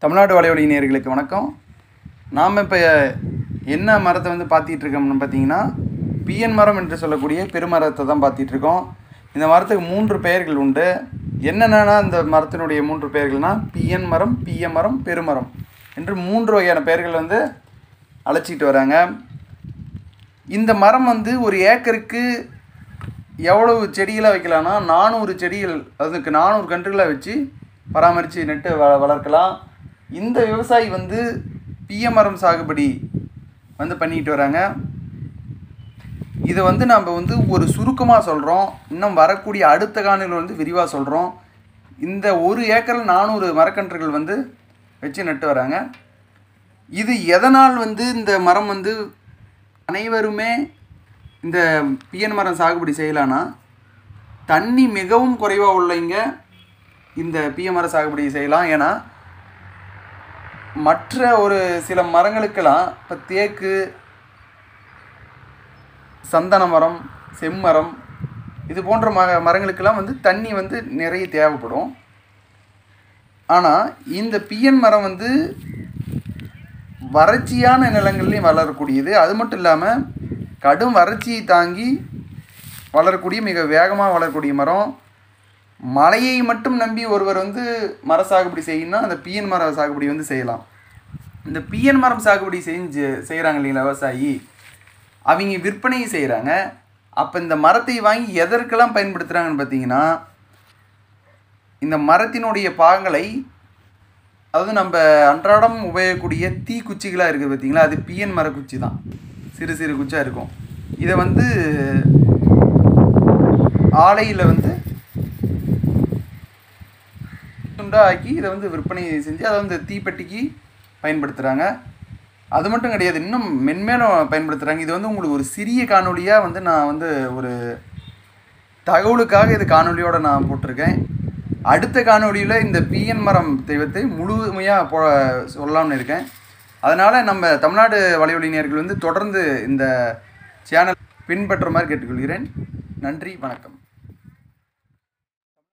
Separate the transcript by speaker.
Speaker 1: தமிழ்நாடு வலைவலி நேயர்களுக்கு வணக்கம் நாம் இப்போ என்ன மரத்தை வந்து பார்த்திட்டு இருக்கோம்னு பார்த்தீங்கன்னா பிஎன் மரம் என்று சொல்லக்கூடிய பெருமரத்தை தான் பார்த்திட்டு இருக்கோம் இந்த மரத்துக்கு மூன்று பெயர்கள் உண்டு என்னென்னா இந்த மரத்தினுடைய மூன்று பெயர்கள்னா பிஎன் மரம் பிஎம் மரம் பெருமரம் என்று மூன்று வகையான பெயர்கள் வந்து அழைச்சிட்டு வராங்க இந்த மரம் வந்து ஒரு ஏக்கருக்கு எவ்வளவு செடிகளை வைக்கலாம்னா நானூறு செடிகள் அதுக்கு நானூறு கன்றுகளை வச்சு பராமரித்து நட்டு வ வளர்க்கலாம் இந்த விவசாயி வந்து பிஎம் மரம் சாகுபடி வந்து பண்ணிட்டு வராங்க இதை வந்து நம்ம வந்து ஒரு சுருக்கமாக சொல்கிறோம் இன்னும் வரக்கூடிய அடுத்த காணொலியில் வந்து விரிவாக சொல்கிறோம் இந்த ஒரு ஏக்கரில் நானூறு மரக்கன்றுகள் வந்து வச்சு நட்டு வராங்க இது எதனால் வந்து இந்த மரம் வந்து அனைவருமே இந்த பிஎன் மரம் சாகுபடி செய்யலான்னா தண்ணி மிகவும் குறைவாக உள்ளவங்க இந்த பிஎன் மரம் சாகுபடி செய்யலாம் ஏன்னா மற்ற ஒரு சில மரங்களுக்கெல்லாம் இப்போ தேக்கு சந்தன மரம் செம்மரம் இது போன்ற ம மரங்களுக்கெல்லாம் வந்து தண்ணி வந்து நிறைய தேவைப்படும் ஆனால் இந்த பிஎன் மரம் வந்து வறட்சியான நிலங்கள்லையும் வளரக்கூடியது அது மட்டும் இல்லாமல் கடும் வறட்சியை தாங்கி வளரக்கூடிய மிக வேகமாக வளரக்கூடிய மரம் மழையை மட்டும் நம்பி ஒருவர் வந்து மர சாகுபடி செய்யணும்னா அந்த பிஎன் மர சாகுபடி வந்து செய்யலாம் இந்த பிஎன் மரம் சாகுபடி செஞ்சு செய்கிறாங்க இல்லைங்களா விவசாயி அவங்க விற்பனை செய்கிறாங்க அப்போ இந்த மரத்தை வாங்கி எதற்கெல்லாம் பயன்படுத்துகிறாங்கன்னு பார்த்தீங்கன்னா இந்த மரத்தினுடைய பாகங்களை அதாவது நம்ம அன்றாடம் உபயோகக்கூடிய தீக்குச்சிகளாக இருக்குது பார்த்தீங்களா அது பிஎன் மரக்குச்சி தான் சிறு சிறு குச்சியாக இருக்கும் இதை வந்து ஆலையில் வந்து துண்டாக ஆக்கி இதை வந்து விற்பனை செஞ்சு அதை வந்து தீப்பெட்டிக்கு பயன்படுத்துகிறாங்க அது மட்டும் கிடையாது இன்னும் மென்மேலும் பயன்படுத்துகிறாங்க இது வந்து உங்களுக்கு ஒரு சிறிய காணொலியாக வந்து நான் வந்து ஒரு தகவலுக்காக இது காணொலியோடு நான் போட்டிருக்கேன் அடுத்த காணொலியில் இந்த பிஎன் மரம் தெய்வத்தை முழுமையாக போ சொல்லலாம்னு இருக்கேன் அதனால் நம்ம தமிழ்நாடு வலைவலினியர்கள் வந்து தொடர்ந்து இந்த சேனல் பின்பற்ற மாதிரி கேட்டுக்கொள்கிறேன் நன்றி வணக்கம்